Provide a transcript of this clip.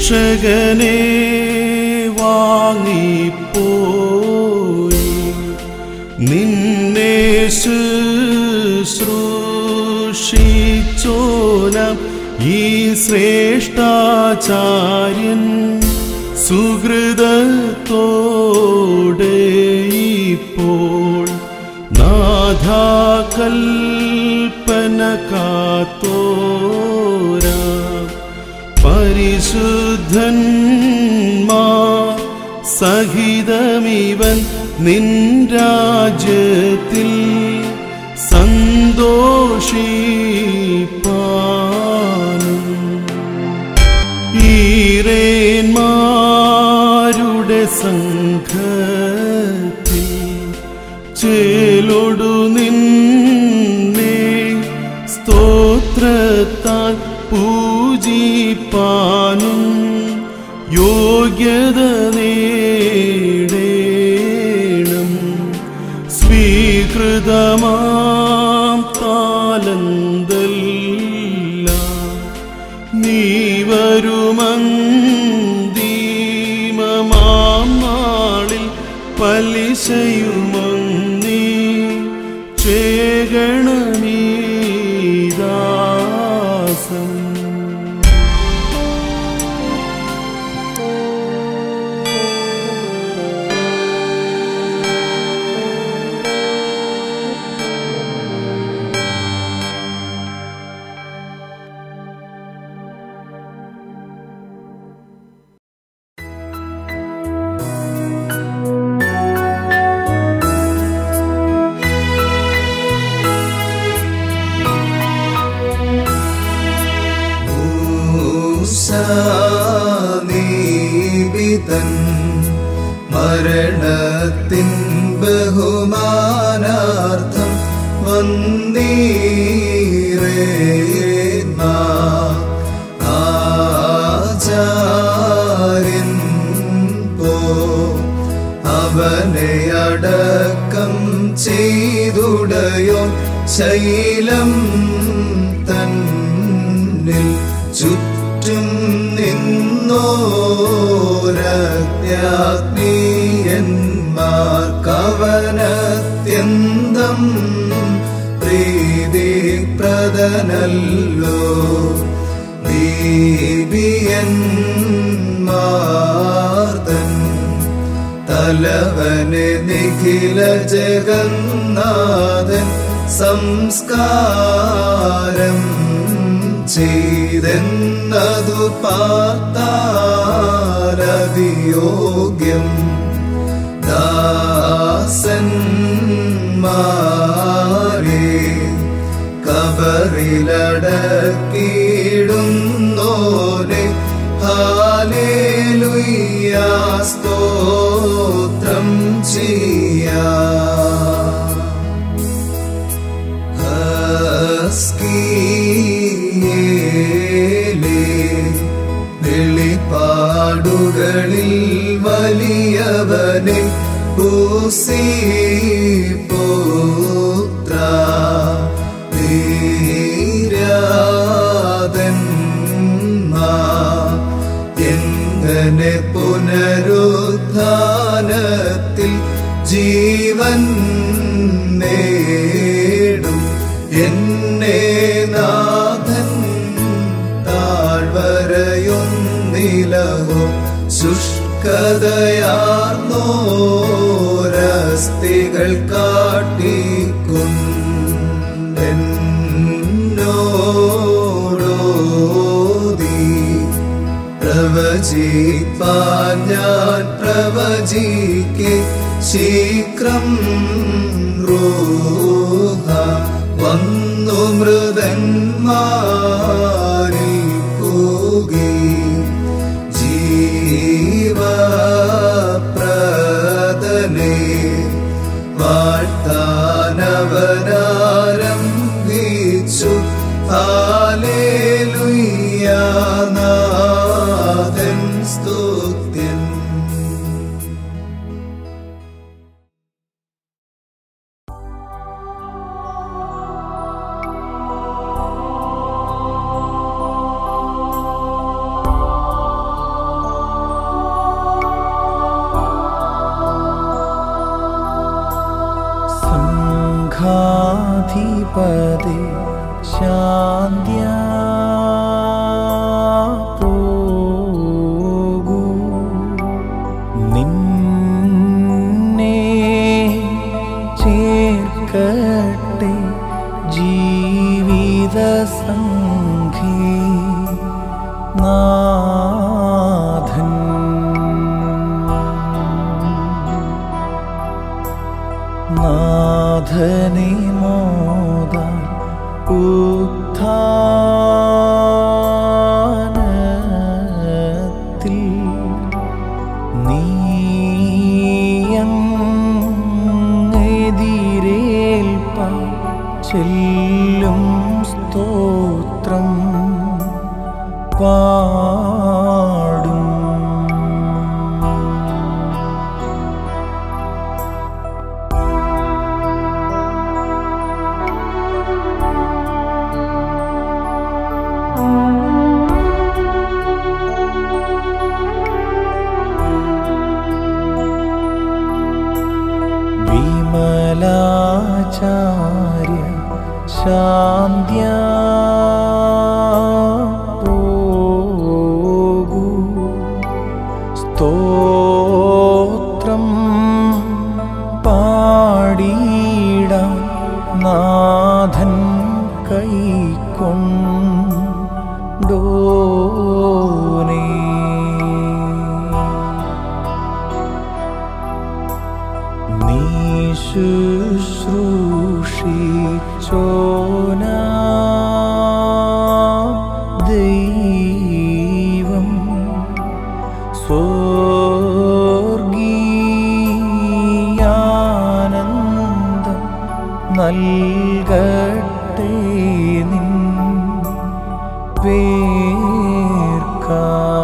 രക്ഷകനെ വാങ്ങിപ്പോയി നിന്നെ ശുശ്രൂഷിച്ചോനം ഈ ശ്രേഷ്ഠാചാര്യൻ സുഹൃതത്തോടെ ഇപ്പോൾ നാഥാകൽപ്പന കാത്തോരാ പരിശുദ്ധന്മാ സഹിതമിവൻ നിൻ രാജ്യത്തിൽ സന്തോഷിപ്പാനും ഈരേന്മാരുടെ സംഘത്തിൽ ചേലൊടു നിന്നെ സ്തോത്രത്താൽ പൂജിപ്പാനും യോഗ്യത നേടേണം സ്വീകൃതമാം താലന്തല്ല നീ വരുമന്തിമമാം നാളിൽ പലിശയുമങ്ങി ചേകണമീദാസം മൂസാനീപിതൻ മരണത്തിൻ ബഹുമാനാർത്ഥം വന്നീരേന്മാ ആചാര്യൻ പോ അവനെ അടക്കം ചെയ്തുടയോ ശൈലം തന്നിൽ ചുറ്റും നിന്നോരജ്ഞാത്മീയന്മാർക്കവനത്യന്തം പ്രീതിപ്രദനല്ലോ ദീപിയന്മാർത്തൻ തലവന് നിഖില ജഗന്നാഥൻ സംസ്കാരം ചെയ്തെന്നതു പാത്താരതിയോഗ്യം ദാസന്മാരെ കബറിലടക്കിടുന്നോനെ ഹാലേലുയ്യാ സ്തോത്രം ചെയ്യാ ഹസ്കീയേലേ വെളിപ്പാടുകളിൽ വലിയവനെ പൂസിപുത്ര ധീരാതന്മാ എങ്ങനെ പുനരുത്ഥാനത്തിൽ ജീവൻ നേടും എന്നെ നാഥൻ താഴ്വരയൊന്നിലഹോ ശുഷ്കതയാർന്നോരസ്തികൾ കാട്ടിക്കൊണ്ടോടോതി പ്രവചിപ്പാൻ ഞാൻ പ്രവചിക്കെ ശീഘ്രം റോഹ വന്നു മൃതന്മാരിൽ പോകി ജീവപ്രദനെ വാഴ്ത്താനവനാരംഭിച്ചു ഹാലേലുയ്യാനാഥൻ സ്തുത്യൻ ും സർവാധിപതി ശാന്ത്യ പോകൂ നിന്നെ ചേർക്കട്ടെ ജീവിത സംഘി നാഥൻ നാഥനെ മോദാൽ ഉത്ഥാനത്തിൽ നീയങ്ങെതിരേൽപ്പ ചെല്ലും സ്തോത്രം പാടും വിമലാചാര്യ ശാന്ത്യ പോകൂ സ്തോത്രം പാടിയിടാൻ നാഥൻ കൈക്കൊണ്ടോനേ നീ ശുശ്രൂഷിച്ചോന ദൈവം സ്വർഗീയാനന്ദം നൽകട്ടെ നിൻ പേർക്കാ